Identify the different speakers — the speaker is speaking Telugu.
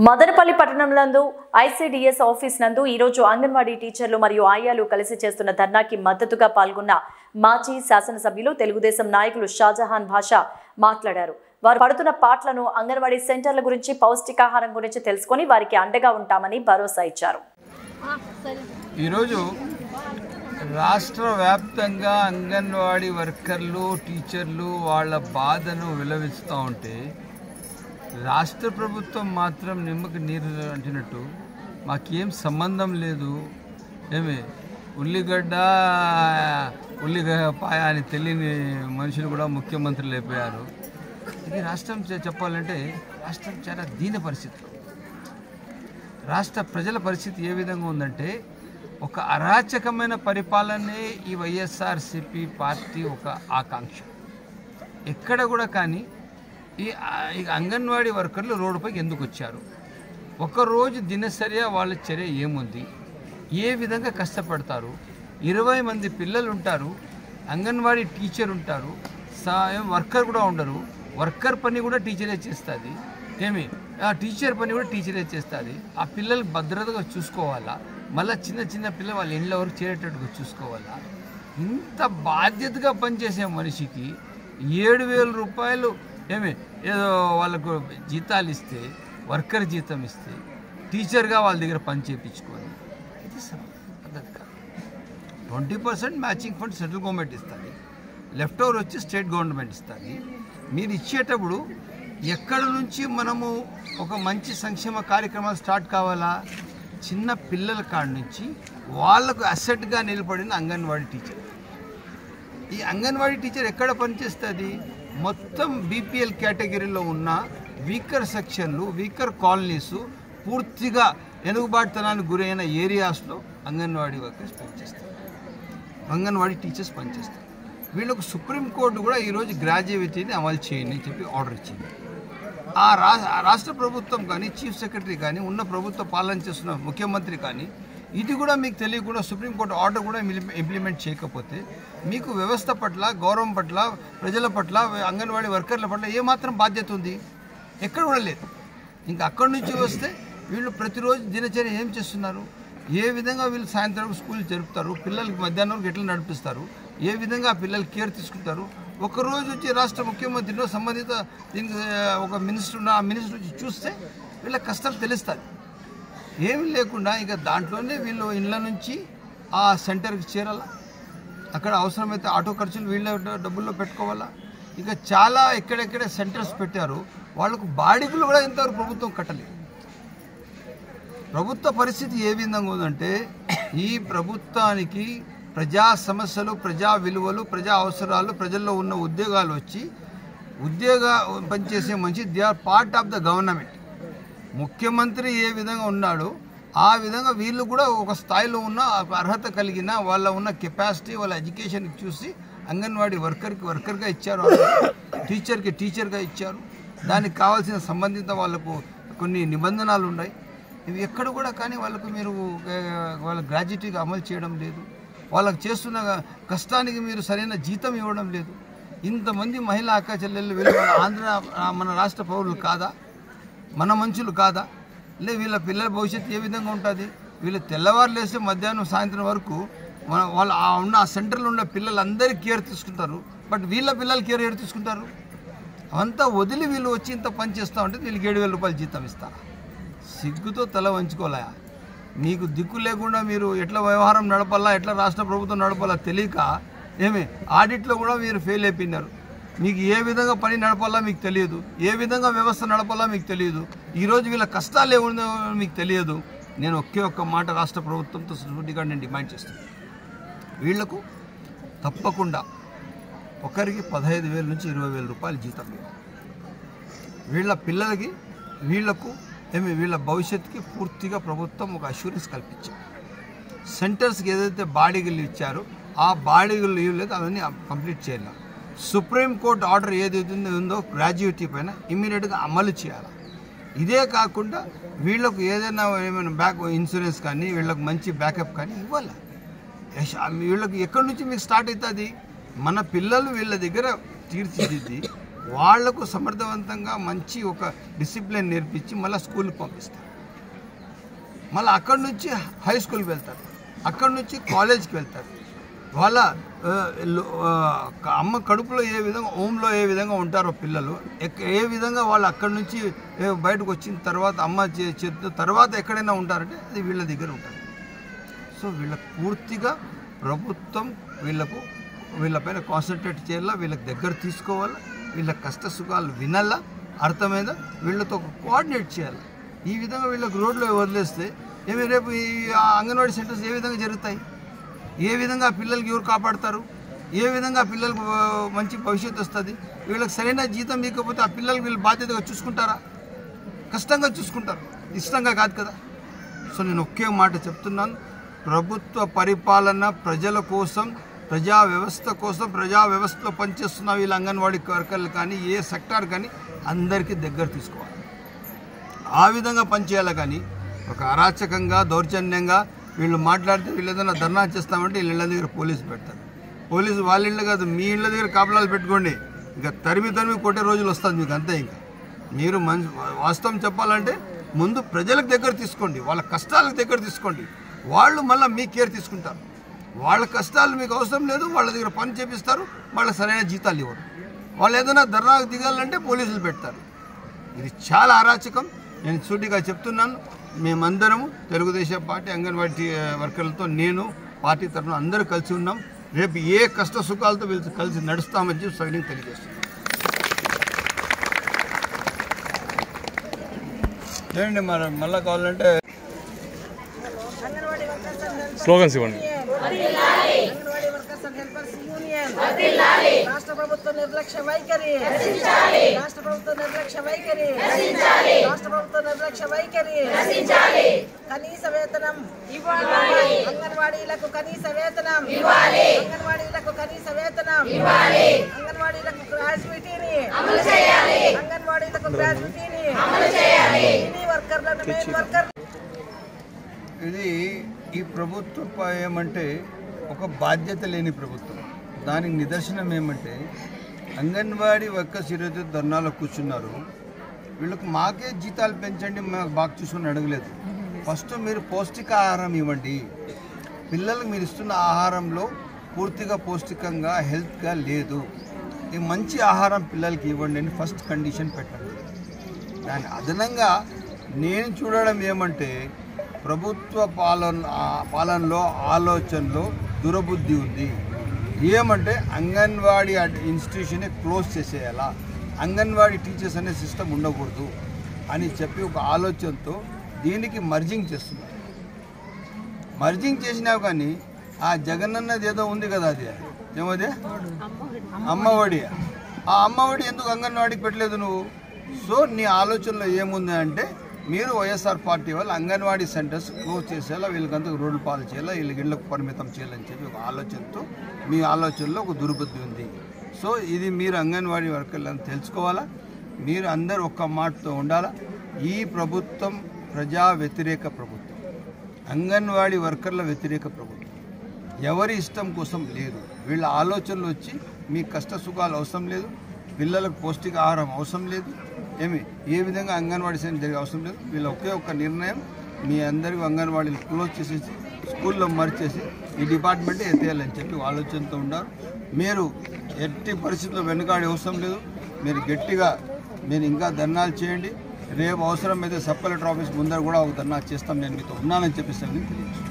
Speaker 1: మదనపల్లి పట్టణంనందు ఐసీడీఎస్ ఆఫీస్ నందు ఈరోజు అంగన్వాడీ టీచర్లు మరియు ఆయాలు కలిసి చేస్తున్న ధర్నాకి మద్దతుగా పాల్గొన్న మాజీ శాసనసభ్యులు తెలుగుదేశం నాయకులు షాజహాన్ భాషా మాట్లాడారు వారు పడుతున్న పాటలను అంగన్వాడీ సెంటర్ల గురించి పౌష్టికాహారం గురించి తెలుసుకొని వారికి అండగా ఉంటామని భరోసా ఇచ్చారు
Speaker 2: ఈరోజు రాష్ట్ర వ్యాప్తంగా అంగన్వాడీ వర్కర్లు టీచర్లు వాళ్ళ బాధను విలవిస్తూ ఉంటే రాష్ట్ర ప్రభుత్వం మాత్రం నిమ్మకి నీరు అంటినట్టు మాకేం సంబంధం లేదు ఏమి ఉల్లిగడ్డ ఉల్లిపాయ అని తెలియని మనుషులు కూడా ముఖ్యమంత్రులు అయిపోయారు ఇది రాష్ట్రం చె- చెప్పాలంటే రాష్ట్రం చాలా దీన పరిస్థితిలో రాష్ట్ర ప్రజల పరిస్థితి ఏ విధంగా ఉందంటే ఒక అరాచకమైన పరిపాలనే ఈ వైఎస్ఆర్సిపి పార్టీ ఒక ఆకాంక్ష ఎక్కడ కూడా కానీ ఈ ఆ- ఈ అంగన్వాడీ వర్కర్లు రోడ్డుపైకి ఎందుకు వచ్చారు ఒకరోజు దినచర్య వాళ్ళ చర్య ఏముంది ఏ విధంగా కష్టపడతారు ఇరవై మంది పిల్లలు ఉంటారు అంగన్వాడీ టీచర్ ఉంటారు సా ఏం వర్కర్ కూడా ఉండరు వర్కర్ పని కూడా టీచరే చేస్తుంది ఏమి ఆ టీచర్ పని కూడా టీచరే చేస్తుంది ఆ పిల్లలు భద్రతగా చూసుకోవాలా మళ్ళీ చిన్న చిన్న పిల్లలు వాళ్ళ ఇంట్లో వరకు చేరేటట్టుగా చూసుకోవాలా ఇంత బాధ్యతగా పనిచేసే మనిషికి ఏడు వేల రూపాయలు ఏమి ఏదో వాళ్ళకు జీతాలు ఇస్తే వర్కర్ జీతం ఇస్తే టీచర్గా వాళ్ళ దగ్గర పని చేయించుకొని ఇది స- పద్ధతి కాదు twenty percent matching fund central government ఇస్తుంది లెఫ్ట్ ఓవర్ వచ్చి స్టేట్ గవర్నమెంట్ ఇస్తుంది మీరు ఇచ్చేటప్పుడు ఎక్కడ నుంచి మనము ఒక మంచి సంక్షేమ కార్యక్రమాలు స్టార్ట్ కావాలా చిన్న పిల్లల కాడ నుంచి వాళ్ళకు అసెట్గా నిలబడిన అంగన్వాడీ టీచర్ ఈ అంగన్వాడీ టీచర్ ఎక్కడ పనిచేస్తుంది మొత్తం బీపీఎల్ కేటగిరీలో ఉన్న వీకర్ సెక్షన్లు వీకర్ కాలనీస్ పూర్తిగా వెనుకబాటుతనానికి గురైన ఏరియాస్లో అంగన్వాడీ వర్కర్స్ పనిచేస్తారు అంగన్వాడీ టీచర్స్ పనిచేస్తారు వీళ్ళకు సుప్రీంకోర్టు కూడా ఈరోజు గ్రాడ్యుయేటీని అమలు చేయండి అని చెప్పి ఆర్డర్ ఇచ్చింది ఆ రా ఆ రాష్ట్ర ప్రభుత్వం కానీ చీఫ్ సెక్రటరీ కానీ ఉన్న ప్రభుత్వ పాలన చేస్తున్న ముఖ్యమంత్రి కానీ ఇది కూడా మీకు తెలియకుండా సుప్రీంకోర్టు ఆర్డర్ కూడా ఇంప్లి- ఇంప్లిమెంట్ చేయకపోతే మీకు వ్యవస్థ పట్ల గౌరవం పట్ల ప్రజల పట్ల అంగన్వాడీ వర్కర్ల పట్ల ఏమాత్రం బాధ్యత ఉంది ఎక్కడ కూడా లేదు ఇంకా అక్కడి నుంచి వస్తే వీళ్ళు ప్రతిరోజు దినచర్య ఏం చేస్తున్నారు ఏ విధంగా వీళ్ళు సాయంత్రం స్కూల్ జరుపుతారు పిల్లలకి మధ్యాహ్నం వరకు ఎట్లా నడిపిస్తారు ఏ విధంగా ఆ పిల్లలు కేర్ తీసుకుంటారు ఒక రోజు వచ్చి రాష్ట్ర ముఖ్యమంత్రిలో సంబంధిత దీనికి ఆ, ఒక మినిస్టర్ ఉన్న ఆ మినిస్టర్ వచ్చి చూస్తే వీళ్ళ కష్టం తెలుస్తుంది ఏమి లేకుండా ఇక దాంట్లోనే వీళ్ళు ఇళ్ళ నుంచి ఆ సెంటర్కి చేరాలా అక్కడ అవసరమైతే ఆటో ఖర్చులు వీళ్ళ డబ్బుల్లో పెట్టుకోవాలా ఇక చాలా ఎక్కడెక్కడ సెంటర్స్ పెట్టారు వాళ్ళకు బాడిగులు కూడా ఇంతవరకు ప్రభుత్వం కట్టలేదు ప్రభుత్వ పరిస్థితి ఏ విధంగా ఉందంటే ఈ ప్రభుత్వానికి ప్రజా సమస్యలు ప్రజా విలువలు ప్రజా అవసరాలు ప్రజల్లో ఉన్న ఉద్యోగాలు వచ్చి ఉద్యోగ పనిచేసే మనిషి they are part of the government ముఖ్యమంత్రి ఏ విధంగా ఉన్నాడో ఆ విధంగా వీళ్ళు కూడా ఒక స్థాయిలో ఉన్న ఒక అర్హత కలిగిన వాళ్ళ ఉన్న కెపాసిటీ వాళ్ళ ఎడ్యుకేషన్ చూసి అంగన్వాడీ వర్కర్కి వర్కర్గా ఇచ్చారు టీచర్కి టీచర్గా ఇచ్చారు దానికి కావాల్సిన సంబంధిత వాళ్ళకు కొన్ని నిబంధనలు ఉన్నాయి ఇవి ఎక్కడ కూడా కానీ వాళ్ళకు మీరు ఆ, వాళ్ళ గ్రాడ్యుయేటీగా అమలు చేయడం లేదు వాళ్ళకు చేస్తున్న కష్టానికి మీరు సరైన జీతం ఇవ్వడం లేదు ఇంతమంది మహిళా అక్క చెల్లెళ్ళు వీళ్ళు మన ఆంధ్ర ఆ, మన రాష్ట్ర పౌరులు కాదా మన మనుషులు కాదా లే వీళ్ళ పిల్లల భవిష్యత్తు ఏ విధంగా ఉంటుంది వీళ్ళు తెల్లవారు లేస్తే మధ్యాహ్నం సాయంత్రం వరకు మన వాళ్ళ ఆ ఉన్న ఆ సెంటర్లో ఉన్న పిల్లలందరి కేర్ తీసుకుంటారు బట్ వీళ్ళ పిల్లలు కేర్ ఏడు తీసుకుంటారు అంతా వదిలి వీళ్ళు వచ్చి ఇంత పని చేస్తూ ఉంటే వీళ్ళకి ఏడు వేల రూపాయలు జీతం ఇస్తారా సిగ్గుతో తల వంచుకోలే మీకు దిక్కు లేకుండా మీరు ఎట్లా వ్యవహారం నడపాలా ఎట్లా రాష్ట్ర ప్రభుత్వం నడపాలా తెలియక ఏమి ఆడిట్లో కూడా మీరు ఫెయిల్ అయిపోయినారు మీకు ఏ విధంగా పని నడపాలా మీకు తెలియదు ఏ విధంగా వ్యవస్థ నడపాలా మీకు తెలియదు ఈరోజు వీళ్ళ కష్టాలు ఏముందో మీకు తెలియదు నేను ఒకే ఒక్క మాట రాష్ట్ర ప్రభుత్వంతో సూటిగా నేను డిమాండ్ చేస్తాను వీళ్లకు తప్పకుండా ఒకరికి పదహైదు వేల నుంచి ఇరవై వేల రూపాయలు జీతం ఇవ్వాలి వీళ్ళ పిల్లలకి వీళ్లకు ఏమి వీళ్ళ భవిష్యత్తుకి పూర్తిగా ప్రభుత్వం ఒక అష్యూరెన్స్ కల్పించారు సెంటర్స్కి ఏదైతే బాడీగులు ఇచ్చారో ఆ బాడీగులు లీవ్ లేదు అవన్నీ కంప్లీట్ చేయాలి సుప్రీంకోర్టు ఆర్డర్ ఏదైతే ఉందో గ్రాడ్యుయేటీ పైన ఇమీడియట్గా అమలు చేయాలి ఇదే కాకుండా వీళ్ళకు ఏదైనా ఏమైనా బ్యాక్ ఇన్సూరెన్స్ కానీ వీళ్ళకి మంచి బ్యాకప్ కానీ ఇవ్వాలి యశ్- వీళ్ళకి ఎక్కడి నుంచి మీకు స్టార్ట్ అవుతుంది మన పిల్లలు వీళ్ళ దగ్గర తీర్చిదిద్ది వాళ్లకు సమర్థవంతంగా మంచి ఒక డిసిప్లిన్ నేర్పించి మళ్ళీ స్కూల్కి పంపిస్తారు మళ్ళీ అక్కడి నుంచి హై స్కూల్కి వెళ్తారు అక్కడి నుంచి కాలేజ్కి వెళ్తారు వాళ్ళ ఆ, లో- ఆ, అమ్మ కడుపులో ఏ విధంగా హోమ్లో ఏ విధంగా ఉంటారో పిల్లలు ఎక్క- ఏ విధంగా వాళ్ళు అక్కడి నుంచి ఏ బయటకు వచ్చిన తర్వాత అమ్మ చే- చేతితో తర్వాత ఎక్కడైనా ఉంటారంటే అది వీళ్ళ దగ్గర ఉంటుంది సో వీళ్ళకు పూర్తిగా ప్రభుత్వం వీళ్ళకు వీళ్ళపైన కాన్సన్ట్రేట్ చేయాలా వీళ్ళకి దగ్గర తీసుకోవాలా వీళ్ళ కష్ట సుఖాలు వినాలా అర్థమైందా వీళ్ళతో కోఆర్డినేట్ చేయాలి ఈ విధంగా వీళ్ళకి రోడ్లో వదిలేస్తే ఏమి రేపు ఈ ఆ అంగన్వాడీ సెంటర్స్ ఏ విధంగా జరుగుతాయి ఏ విధంగా పిల్లలకి ఎవరు కాపాడతారు ఏ విధంగా పిల్లలకు ఆ, మంచి భవిష్యత్తు వస్తుంది వీళ్ళకి సరైన జీతం ఇవ్వకపోతే ఆ పిల్లలకి వీళ్ళు బాధ్యతగా చూసుకుంటారా కష్టంగా చూసుకుంటారు ఇష్టంగా కాదు కదా సో నేను ఒకే మాట చెప్తున్నాను ప్రభుత్వ పరిపాలన ప్రజల కోసం ప్రజా వ్యవస్థ కోసం ప్రజా వ్యవస్థలో పనిచేస్తున్న వీళ్ళ అంగన్వాడీ వర్కర్లు కానీ ఏ సెక్టార్ కానీ అందరికీ దగ్గర తీసుకోవాలి ఆ విధంగా పనిచేయాలి కానీ ఒక అరాచకంగా దౌర్జన్యంగా వీళ్ళు మాట్లాడితే వీళ్ళు ఏదైనా ధర్నా చేస్తామంటే వీళ్ళ ఇళ్ళ దగ్గర పోలీసు పెడతారు పోలీసు వాళ్ళ ఇళ్ళు కాదు మీ ఇళ్ళ దగ్గర కాపలాలు పెట్టుకోండి ఇక తరిమి తరిమి కొట్టే రోజులు వస్తుంది మీకు అంతే ఇంకా మీరు మంచి వాస్తవం చెప్పాలంటే ముందు ప్రజలకు దగ్గర తీసుకోండి వాళ్ళ కష్టాలకు దగ్గర తీసుకోండి వాళ్ళు మళ్ళీ మీ కేర్ తీసుకుంటారు వాళ్ళ కష్టాలు మీకు అవసరం లేదు వాళ్ళ దగ్గర పని చేపిస్తారు వాళ్ళకి సరైన జీతాలు ఇవ్వరు వాళ్ళు ఏదైనా ధర్నాకు దిగాలంటే పోలీసులు పెడతారు ఇది చాలా అరాచకం నేను సూటిగా చెప్తున్నాను మేమందరము తెలుగుదేశం పార్టీ అంగన్వాడీ టీ- వర్కర్లతో నేను పార్టీ తరఫున అందరూ కలిసి ఉన్నాం రేపు ఏ కష్ట సుఖాలతో వీళ్ళు కలిసి నడుస్తామని చెప్పి సైనింగ్ తెలియజేస్తున్నాం లేండి మరి మళ్ళీ కావాలంటే
Speaker 3: స్లోగన్స్ ఇవ్వండి
Speaker 4: anganwadi workers and helpers union రాష్ట్ర ప్రభుత్వ నిర్లక్ష్య వైఖరి రాష్ట్ర ప్రభుత్వ నిర్లక్ష్య వైఖరి రాష్ట్ర ప్రభుత్వ నిర్లక్ష్య వైఖరి కనీస వేతనం ఇవ్వాలి అంగన్వాడీలకు కనీస వేతనం ఇవ్వాలి అంగన్వాడీలకు కనీస వేతనం ఇవ్వాలి అంగన్వాడీలకు గ్రాడ్యుయేటీని అమలు చేయాలి అంగన్వాడీలకు గ్రాడ్యుయేటీని అమలు చేయాలి వర్కర్లను మెయిన్ వర్కర్
Speaker 2: ఇది ఈ ప్రభుత్వ ఏమంటే ఒక బాధ్యత లేని ప్రభుత్వం దానికి నిదర్శనం ఏమంటే అంగన్వాడీ వర్కర్స్ ఈరోజు ధర్నాలో కూర్చున్నారు వీళ్ళకి మాకే జీతాలు పెంచండి మాకు బాగా చూసుకొని అడగలేదు ఫస్ట్ మీరు పౌష్టికాహారం ఇవ్వండి పిల్లలకు మీరు ఇస్తున్న ఆహారంలో పూర్తిగా పౌష్టికంగా హెల్త్గా లేదు ఈ మంచి ఆహారం పిల్లలకి ఇవ్వండి అని ఫస్ట్ కండిషన్ పెట్టండి దాని అదనంగా నేను చూడడం ఏమంటే ప్రభుత్వ పాలన ఆ పాలనలో ఆలోచనలో దురబుద్ధి ఉంది ఏమంటే అంగన్వాడీ ఇన్స్టిట్యూషన్ క్లోజ్ చేసేయాలా అంగన్వాడీ టీచర్స్ అనే సిస్టమ్ ఉండకూడదు అని చెప్పి ఒక ఆలోచనతో దీనికి మర్జింగ్ చేస్తున్నారు మర్జింగ్ చేసినావు కానీ ఆ జగనన్నది ఏదో ఉంది కదా అది ఏమది అమ్మఒడి ఆ అమ్మఒడి ఎందుకు అంగన్వాడికి పెట్టలేదు నువ్వు సో నీ ఆలోచనలో ఏముంది అంటే మీరు వైఎస్ఆర్ పార్టీ వాళ్ళు అంగన్వాడీ సెంటర్స్ క్లోజ్ చేసేలా వీళ్ళకంతా రోడ్లు పాలు చేయాలా వీళ్ళకి ఇళ్ళకు పరిమితం చేయాలని చెప్పి ఒక ఆలోచనతో మీ ఆలోచనలో ఒక దుర్బుద్ధి ఉంది సో ఇది మీరు అంగన్వాడీ వర్కర్లను తెలుసుకోవాలా మీరు అందరూ ఒక్క మాటతో ఉండాలా ఈ ప్రభుత్వం ప్రజా వ్యతిరేక ప్రభుత్వం అంగన్వాడీ వర్కర్ల వ్యతిరేక ప్రభుత్వం ఎవరి ఇష్టం కోసం లేదు వీళ్ళ ఆలోచనలు వచ్చి మీ కష్ట సుఖాలు అవసరం లేదు పిల్లలకు పౌష్టికాహారం అవసరం లేదు ఏమి ఏ విధంగా అంగన్వాడీ సెంటర్ జరిగే అవసరం లేదు వీళ్ళ ఒకే ఒక్క నిర్ణయం మీ అందరికీ అంగన్వాడీలు క్లోజ్ చేసేసి స్కూల్లో మరిచేసి ఈ డిపార్ట్మెంటే ఎత్తేయాలని చెప్పి ఆలోచనతో ఉన్నారు మీరు ఎట్టి పరిస్థితుల్లో వెనుకాడే అవసరం లేదు మీరు గట్టిగా మీరు ఇంకా ధర్నాలు చేయండి రేపు అవసరమైతే సబ్ కలెక్టర్ ఆఫీస్ ముందర కూడా ఒక ధర్నా చేస్తాం నేను మీతో ఉన్నానని చెప్పేసి తెలియజేస్తాను